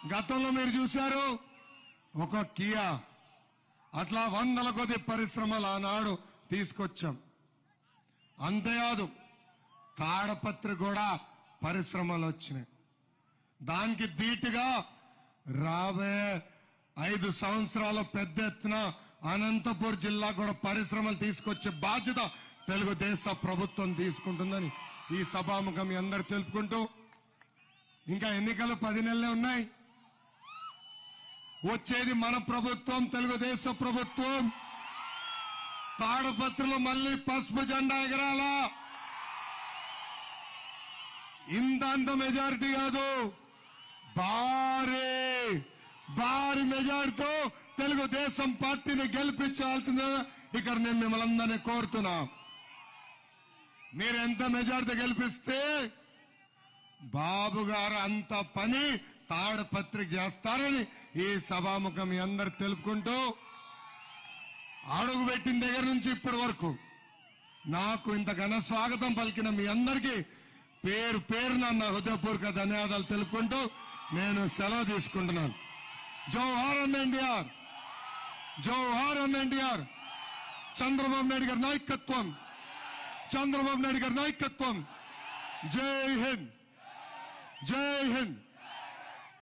గతంలో మీరు చూశారు ఒక కియా అట్లా వందల కొద్ది పరిశ్రమలు ఆనాడు తీసుకొచ్చాం అంతేకాదు తాడపత్రి కూడా పరిశ్రమలు వచ్చినాయి దానికి ధీటుగా రాబోయే ఐదు సంవత్సరాల పెద్ద ఎత్తున అనంతపూర్ జిల్లా కూడా పరిశ్రమలు తీసుకొచ్చే బాధ్యత తెలుగుదేశ ప్రభుత్వం తీసుకుంటుందని ఈ సభాముఖం మీ అందరు తెలుపుకుంటూ ఇంకా ఎన్నికలు పది నెలలే ఉన్నాయి వచ్చేది మన ప్రభుత్వం తెలుగుదేశ ప్రభుత్వం తాడపత్రులు మళ్ళీ పసుపు జెండా ఎగరాలా ఇంత అంత మెజారిటీ కాదు భారీ భారీ మెజారిటీతో తెలుగుదేశం పార్టీని గెలిపించాల్సిందే ఇక్కడ నేను మిమ్మల్ని అందరినీ కోరుతున్నా మీరు ఎంత మెజారిటీ గెలిపిస్తే బాబు గారు అంత పని తాడపత్రిక చేస్తారని ఈ సభాముఖం మీ అందరు తెలుపుకుంటూ అడుగు పెట్టిన దగ్గర నుంచి ఇప్పటి వరకు నాకు ఇంత ఘన స్వాగతం పలికిన మీ అందరికీ పేరు పేరున నా హృదయపూర్వక ధన్యవాదాలు తెలుపుకుంటూ నేను సెలవు తీసుకుంటున్నాను జోహార్ అన్న ఎన్టీఆర్ జోహార్ అన్న ఎన్టీఆర్ చంద్రబాబు నాయుడు గారి నాయకత్వం చంద్రబాబు నాయుడు గారి నాయకత్వం జై హింద్ జై హింద్